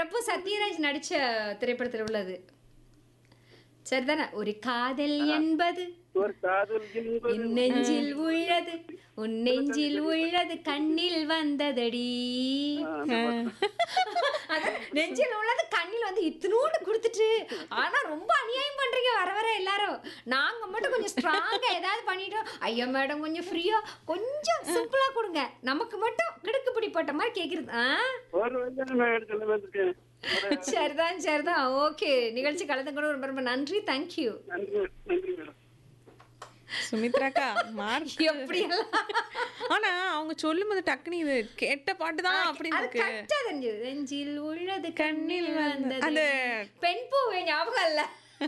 பிரபு சத்யராஜ் நடிச்ச திரைப்படத்தில் உள்ளது சரிதானே ஒரு காதல் என்பது ஒரு காதல் என்பது என் நெஞ்சில் உள்ளது உன் நெஞ்சில் உள்ளது கண்ணில் வந்ததடி அதான் நெஞ்சில் உள்ளது கண்ணில் வந்து இத்தினோண்டு கொடுத்துட்டு ஆனா ரொம்ப அநியாயம் பண்றீங்க வர வர எல்லாரும் நாங்க மட்டும் கொஞ்சம் ஸ்ட்ராங்கா ஏதாவது பண்ணிட்டோம் ஐயா மேடம் கொஞ்சம் ஃப்ரீயா கொஞ்சம் சிம்பிளா கொடுங்க நமக்கு மட்டும் கிடுக்குப்பிடி போட்ட மாதிரி கேக்குறது ஆ ஒரு வயசு நான் எடுத்துல வந்துட்டேன் சரிதான் சரிதான் ஓகே நிகழ்ச்சி கலந்து கூட ரொம்ப ரொம்ப நன்றி தேங்க்யூ நன்றி நன்றி மேடம் சுமித்ராக்கா மார்க் எப்படி எல்லாம் ஆனா அவங்க சொல்லும்போது டக்குனு இது கேட்ட பாட்டு தான் அப்படின்னு அது இருக்கு கரெக்டா தெரிஞ்சது நெஞ்சில் உள்ளது கண்ணில் வந்தது அந்த பெண் பூவே ஞாபகம் இல்ல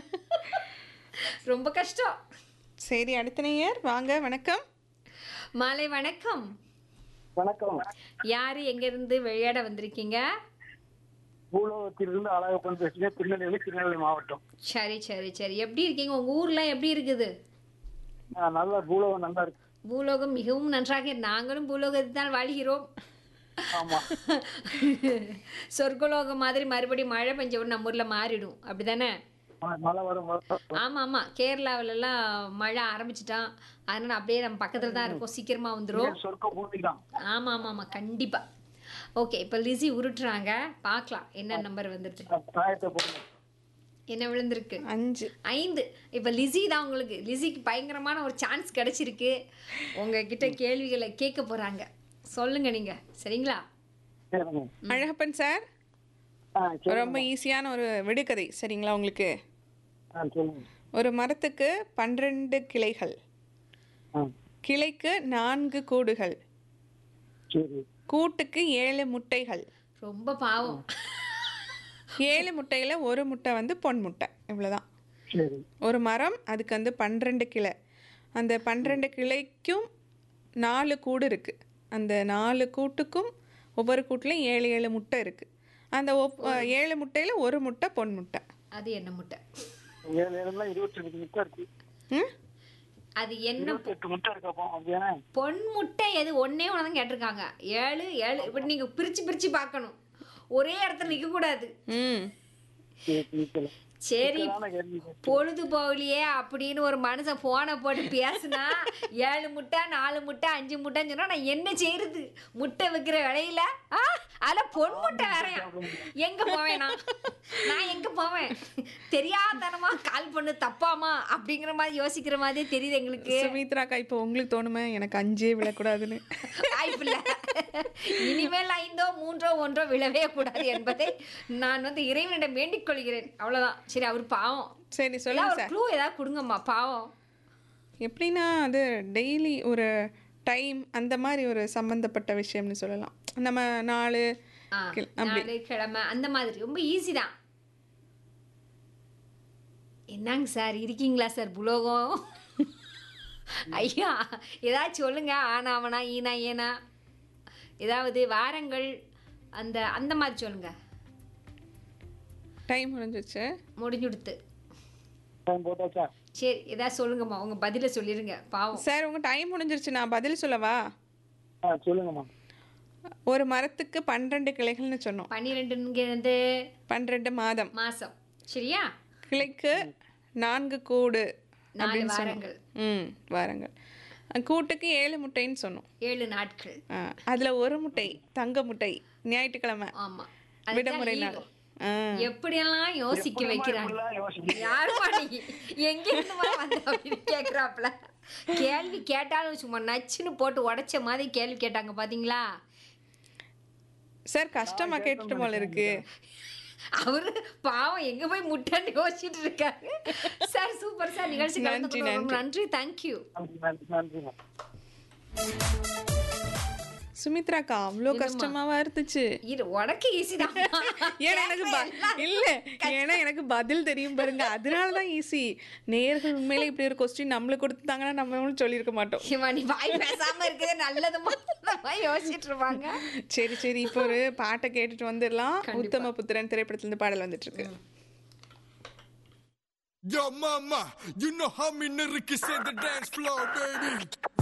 ரொம்ப கஷ்டம் சரி அடுத்த நேயர் வாங்க வணக்கம் மாலை வணக்கம் வணக்கம் யாரு எங்க இருந்து விளையாட வந்திருக்கீங்க பூலோகத்திலிருந்து அழகப்பன் பேசுகிறேன் திருநெல்வேலி திருநெல்வேலி மாவட்டம் சரி சரி சரி எப்படி இருக்கீங்க உங்க ஊர்ல எப்படி இருக்குது ஆ, நல்ல பூலோகம் நல்லா இருக்கு பூலோகம் மிகவும் நன்றாக நாங்களும் பூலோகத்தில் வாழ்கிறோம் ஆமா சொர்க்கலோகம் மாதிரி மறுபடியும் மழை பெஞ்ச உடனே நம்ம ஊர்ல மாறிடும் அப்படிதானே ம- மழை வரும் மழை வரும். ஆமா ஆமா கேரளாவுல எல்லாம் மழை ஆரம்பிச்சிட்டான் அதனால அப்படியே நம்ம பக்கத்துல தான் இருக்கோம் சீக்கிரமா வந்துரும் இங்க சொர்க்க பூமி தான் ஆமா ஆமா ஆமா கண்டிப்பா ஓகே இப்போ லிசி உருட்டுறாங்க பார்க்கலாம் என்ன நம்பர் வந்துருக்கு தாயத்தை போடுங்க என்ன விழுந்திருக்கு அஞ்சு ஐந்து இப்போ லிசி தான் உங்களுக்கு லிசிக்கு பயங்கரமான ஒரு சான்ஸ் கிடைச்சிருக்கு உங்ககிட்ட கேள்விகளை கேட்க போறாங்க சொல்லுங்க நீங்க சரிங்களா சரிங்க அழகப்பன் சார் ஆ சரி ரொம்ப ஈஸியான ஒரு விடுகதை சரிங்களா உங்களுக்கு ஆ சொல்லுங்க ஒரு மரத்துக்கு பன்னிரண்டு கிளைகள் ஆ கிளைக்கு நான்கு கூடுகள் சரி கூட்டுக்கு ஏழு முட்டைகள் ரொம்ப பாவம் ஏழு முட்டையில் ஒரு முட்டை வந்து பொன் முட்டை இவ்வளோதான் சரி ஒரு மரம் அதுக்கு வந்து பன்னிரெண்டு கிளை அந்த பன்னிரெண்டு கிளைக்கும் நாலு கூடு இருக்குது அந்த நாலு கூட்டுக்கும் ஒவ்வொரு கூட்டுலையும் ஏழு ஏழு முட்டை இருக்குது அந்த ஒப் ஏழு முட்டையில் ஒரு முட்டை பொன் முட்டை அது என்ன முட்டை ஏழு ஏழுலாம் இருபத்தி ரெண்டு முட்டை இருக்கு ம் அது என்ன இருபத்தி எட்டு முட்டை இருக்கப்போ அப்படியானே பொன் முட்டை எது ஒன்னே ஒன்று தான் கேட்டிருக்காங்க ஏழு ஏழு இப்படி நீங்க பிரிச்சு பிரிச்சு பார்க்கணும் ஒரே இடத்துல நிக்க கூடாது ம் சரி நிக்கல சரி சிக்கலான கேள்வி பொழுது போகலையே அப்படின்னு ஒரு மனுஷன் போனை போட்டு பேசுனா ஏழு முட்டை நாலு முட்டை அஞ்சு முட்டைன்னு சொன்னா நான் என்ன செய்யறது முட்டை விற்கிற விலையில ஆ அதில் பொன் முட்டை வேறையா எங்க போவேன் நான் நான் எங்க போவேன் தெரியாதனமா கால் பண்ணு தப்பாமா அப்படிங்கிற மாதிரி யோசிக்கிற மாதிரி தெரியுது எங்களுக்கு சுமித்ராக்கா இப்போ உங்களுக்கு தோணுமே எனக்கு அஞ்சே விழக்கூடாதுன்னு வாய்ப்பில்லை இனிமேல் ஐந்தோ மூன்றோ ஒன்றோ விழவே கூடாது என்பதை நான் வந்து இறைவனிடம் வேண்டிக் கொள்கிறேன் அவ்வளவுதான் சரி அவர் பாவம் சரி ஏதாவது சொல்லுங்க ஒரு சார் க்ளூ ஏதாவது கொடுங்கம்மா பாவம் எப்படின்னா அது டெய்லி ஒரு டைம் அந்த மாதிரி ஒரு சம்மந்தப்பட்ட விஷயம்னு சொல்லலாம் நம்ம நாலு ஆ, கிழ- அப்படி நாலு கிழமை அந்த மாதிரி ரொம்ப ஈஸி தான் என்னங்க சார் இருக்கீங்களா சார் புலோகம் ஐயா ஏதாச்சும் சொல்லுங்க ஆனாவனா ஈனா ஏனா ஏதாவது வாரங்கள் அந்த அந்த மாதிரி சொல்லுங்க டைம் முடிஞ்சிச்சு முடிஞ்சுடுத்து டைம் போட்டாச்சா சரி ஏதாவது சொல்லுங்கம்மா உங்க பதில சொல்லிருங்க பாவம் சார் உங்கள் டைம் முடிஞ்சிருச்சு நான் பதில் சொல்லவா ஆ சொல்லுங்கம்மா ஒரு மரத்துக்கு பன்னிரெண்டு கிளைகள்னு சொன்னோம் பன்னிரெண்டுங்கிறது பன்னிரெண்டு மாதம் மாசம் சரியா கிளைக்கு நான்கு கூடு நாலு அப்படின்னு சொன்னோம் வாரங்கள் ம் வாரங்கள் அஹ் கூட்டுக்கு ஏழு முட்டைன்னு சொன்னோம் ஏழு நாட்கள் அதில் ஒரு முட்டை தங்க முட்டை ஞாயிற்றுக்கிழமை ஆமா அதுதான் விடுமுறை leave. நாள் ஆ எப்படியெல்லாம் யோசிக்க வைக்கிறாங்க இப்படிலாம் யோசிக்கிறீங்க. யாருமா நீ எங்க இருந்துமா வந்த அப்படின்னு கேக்குறாப்ல கேள்வி கேட்டாலும் சும்மா நச்சுன்னு போட்டு உடைச்ச மாதிரி கேள்வி கேட்டாங்க பாத்தீங்களா சார் கஷ்டமா கேட்டுட்டு போல இருக்கு அவரு பாவம் எங்க போய் முட்டைன்னு யோசிச்சுட்டு இருக்காரு சார் சூப்பர் சார் நிகழ்ச்சி கலந்து நன்றி, கொண்டு ரொம்ப நன்றி. நன்றி தேங்க்யூ நன்றி நன்றி நன்றிம்மா சுமித்ராக்கா அவ்வளோ கஷ்டமாவா இருந்துச்சு இது உனக்கு ஈஸி தான் ஏன்னா எனக்கு ப- இல்ல ஏன்னா எனக்கு பதில் தெரியும் பாருங்க அதனால தான் ஈஸி நேர்கள் உண்மையிலே இப்படி ஒரு கொஸ்டின் நம்மளுக்கு கொடுத்தாங்கன்னா நம்ம ஒன்றும் சொல்லியிருக்க மாட்டோம் சிவா நீ வாய் பேசாம இருக்கிறது நல்லதுமா யோசிச்சுட்டு இருப்பாங்க சரி சரி இப்போ ஒரு பாட்டை கேட்டுட்டு வந்துடலாம் உத்தம புத்திரன் திரைப்படத்துல இருந்து பாடல் வந்துட்டு இருக்கு Yo, mama, you know how me niggas in the dance floor, baby.